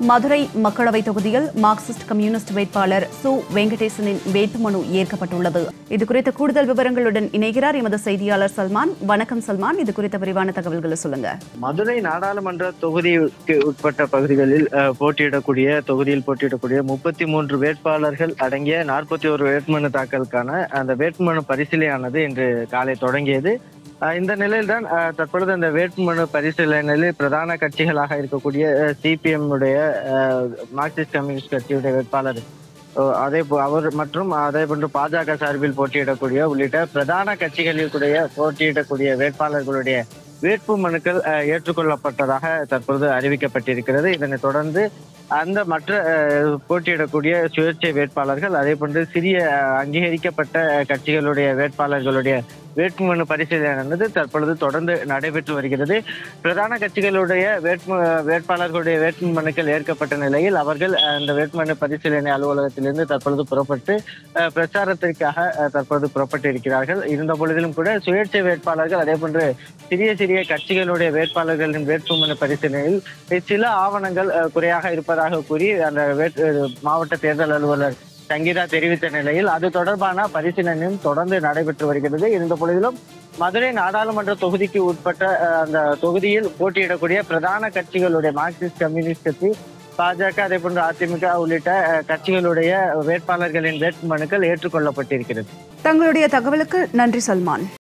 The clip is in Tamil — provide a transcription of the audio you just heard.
மதுரை மக்களவைத் தொகுதியில் மார்க்சிஸ்ட் கம்யூனிஸ்ட் வேட்பாளர் சு வெங்கடேசனின் வேட்புமனு ஏற்கப்பட்டுள்ளது இதுகுறித்த கூடுதல் விவரங்களுடன் இணைகிறார் எமது செய்தியாளர் சல்மான் வணக்கம் சல்மான் இது குறித்த விரிவான தகவல்களை சொல்லுங்க மதுரை நாடாளுமன்ற தொகுதிக்கு உட்பட்ட பகுதிகளில் அஹ், போட்டியிடக்கூடிய தொகுதியில் போட்டியிடக்கூடிய முப்பத்தி மூன்று வேட்பாளர்கள் அடங்கிய நாற்பத்தி ஒரு வேட்புமனு தாக்கலுக்கான அந்த வேட்புமனு பரிசீலனையானது இன்று காலை தொடங்கியது அஹ், இந்த நிலையில்தான் அஹ், தற்பொழுது அந்த வேட்புமனு பரிசீலனையில் பிரதான கட்சிகளாக இருக்கக்கூடிய சிபிஎம் உடைய அஹ், மார்க்சிஸ்ட் கம்யூனிஸ்ட் கட்சியுடைய வேட்பாளர் அஹ், அதே போ- அவர் மற்றும் அதே போன்று பாஜக சார்பில் போட்டியிடக்கூடிய உள்ளிட்ட பிரதான கட்சிகளில் கூடிய போட்டியிடக்கூடிய வேட்பாளர்களுடைய வேட்பு மனுக்கள் அஹ், ஏற்றுக்கொள்ளப்பட்டதாக தற்பொழுது அறிவிக்கப்பட்டிருக்கிறது இதனைத் தொடர்ந்து அந்த மற்ற அஹ், போட்டியிடக்கூடிய சுயேட்சை வேட்பாளர்கள் அதே போன்று சிறிய அஹ், அங்கீகரிக்கப்பட்ட அஹ், கட்சிகளுடைய வேட்பாளர்களுடைய வேட்புமனு பரிசீலனையானது தற்பொழுது தொடர்ந்து நடைபெற்று வருகிறது பிரதான கட்சிகளுடைய வேட்பு வேட்பாளர்களுடைய வேட்புமனுக்கள் ஏற்கப்பட்ட நிலையில் அவர்கள் அஹ், அந்த வேட்புமனு பரிசீலனை அலுவலகத்திலிருந்து தற்பொழுது புறப்பட்டு அஹ், பிரச்சாரத்திற்காக அஹ், தற்பொழுது புறப்பட்டு இருக்கிறார்கள் இருந்த பொழுதிலும் கூட சுயேட்சை வேட்பாளர்கள் அதே போன்று சிறிய சிறிய கட்சிகளுடைய வேட்பாளர்களின் வேட்புமனு பரிசீலனையில் சில ஆவணங்கள் அஹ், குறையாக இருப்பதாக கூறி அந்த வேட்- அஹ், மாவட்ட தேர்தல் அலுவலர் சங்கீதா தெரிவித்த நிலையில் அது தொடர்பான பரிசீலனையும் தொடர்ந்து நடைபெற்று வருகிறது இருந்த பொழுதிலும் மதுரை நாடாளுமன்ற தொகுதிக்கு உட்பட்ட அஹ், அந்த தொகுதியில் போட்டியிடக்கூடிய பிரதான கட்சிகளுடைய மார்க்சிஸ்ட் கம்யூனிஸ்ட் கட்சி பாஜக அதே போன்று அதிமுக உள்ளிட்ட அஹ், கட்சிகளுடைய வேட்பாளர்களின் வேட்புமனுக்கள் ஏற்றுக்கொள்ளப்பட்டிருக்கிறது தங்களுடைய தகவலுக்கு நன்றி சல்மான்